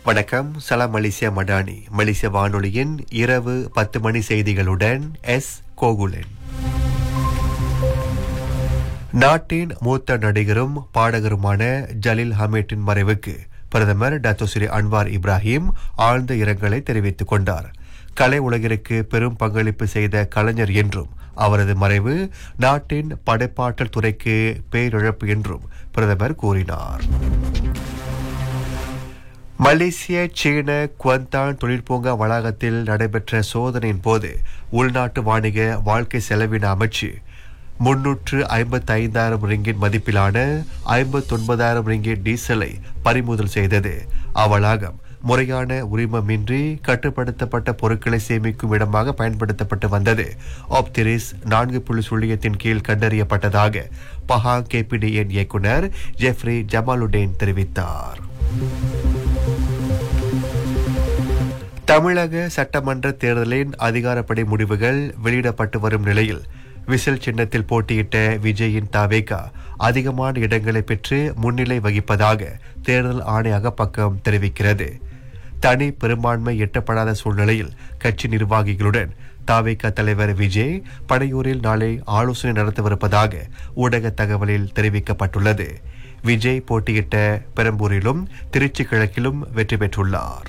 வணக்கம் சலாம் மலேசியா மடானி மலேசிய வானொலியின் இரவு பத்து மணி செய்திகளுடன் எஸ் கோகுலன் நாட்டின் மூத்த நடிகரும் பாடகருமான ஜலீல் ஹமீட்டின் மறைவுக்கு பிரதமர் டாக்டர் அன்வார் இப்ராஹிம் ஆழ்ந்த இரங்கலை தெரிவித்துக் கொண்டார் கலை உலகிற்கு பெரும் பங்களிப்பு செய்த கலைஞர் என்றும் அவரது மறைவு நாட்டின் படைப்பாற்றல் துறைக்கு பேரிழப்பு என்றும் பிரதமர் கூறினார் மலேசிய சீன குவந்தான் தொழிற்பூங்கா வளாகத்தில் நடைபெற்ற சோதனையின் போது உள்நாட்டு வாணிக வாழ்க்கை செலவின அமைச்சு முன்னூற்று ஐம்பத்தி ஐந்தாயிரம் ரிங்கிட் மதிப்பிலான ஐம்பத்தொன்பதாயிரம் ரிங்கிட் டீசலை பறிமுதல் செய்தது அவ்வளாகம் முறையான உரிமமின்றி கட்டுப்படுத்தப்பட்ட பொருட்களை சேமிக்கும் இடமாக பயன்படுத்தப்பட்டு வந்தது ஆப்திரிஸ் நான்கு புள்ளி சுழியத்தின் கீழ் கண்டறியப்பட்டதாக பஹாங் கேபிடிஎன் இயக்குனர் ஜெஃப்ரி ஜமாலுடேன் தெரிவித்தார் தமிழக சட்டமன்ற தேர்தலின் அதிகாரப்படி முடிவுகள் வெளியிடப்பட்டு வரும் நிலையில் விசில் சின்னத்தில் போட்டியிட்ட விஜயின் தாவேகா அதிகமான இடங்களை பெற்று முன்னிலை வகிப்பதாக தேர்தல் ஆணையக பக்கம் தெரிவிக்கிறது தனி பெரும்பான்மை எட்டப்படாத சூழ்நிலையில் கட்சி நிர்வாகிகளுடன் தாவேகா தலைவர் விஜய் பனையூரில் நாளை ஆலோசனை நடத்தவிருப்பதாக ஊடக தகவலில் தெரிவிக்கப்பட்டுள்ளது விஜய் போட்டியிட்ட பெரம்பூரிலும் திருச்சி கிழக்கிலும் வெற்றி பெற்றுள்ளார்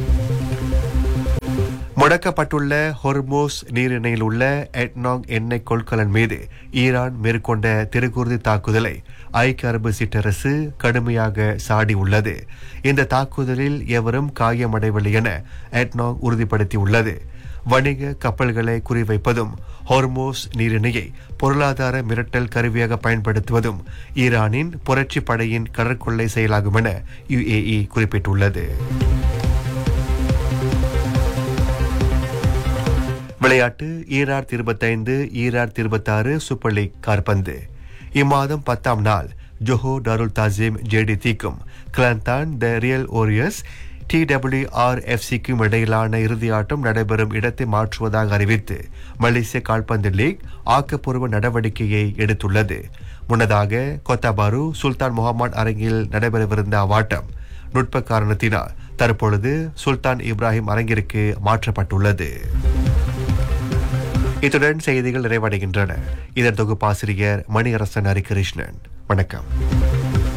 முடக்கப்பட்டுள்ள ஹொர்மோஸ் நீரிணையில் உள்ள எட்னாங் எண்ணெய் கொள்கலன் மீது ஈரான் மேற்கொண்ட திருக்குருதி தாக்குதலை ஐக்கிய அரபு சிற்றரசு கடுமையாக சாடியுள்ளது இந்த தாக்குதலில் எவரும் காயமடையவில்லை என எட்னாங் உறுதிப்படுத்தியுள்ளது வணிக கப்பல்களை குறிவைப்பதும் ஹொர்மோஸ் நீரிணையை பொருளாதார மிரட்டல் கருவியாக பயன்படுத்துவதும் ஈரானின் புரட்சி படையின் கடற்கொள்ளை செயலாகும் என யுஏஇ குறிப்பிட்டுள்ளது விளையாட்டு ஈரார் இருபத்தைந்து ஈரார் இருபத்தாறு சூப்பர் லீக் கார்பந்து இம்மாதம் பத்தாம் நாள் ஜொஹோ டாருல் தாசிம் ஜேடி தீக்கும் Kelantan the real warriors TWR எஃப்சிக்கும் இடையிலான இறுதி ஆட்டம் நடைபெறும் இடத்தை மாற்றுவதாக அறிவித்து மலேசிய கால்பந்து லீக் ஆக்கப்பூர்வ நடவடிக்கையை எடுத்துள்ளது முன்னதாக கொத்தாபாரு சுல்தான் முகமது அரங்கில் நடைபெறவிருந்த அவ்வாட்டம் நுட்ப காரணத்தினால் தற்பொழுது சுல்தான் இப்ராஹிம் அரங்கிற்கு மாற்றப்பட்டுள்ளது இத்துடன் செய்திகள் நிறைவடைகின்றன இதன் தொகுப்பாசிரியர் மணியரசன் ஹரிகிருஷ்ணன் வணக்கம்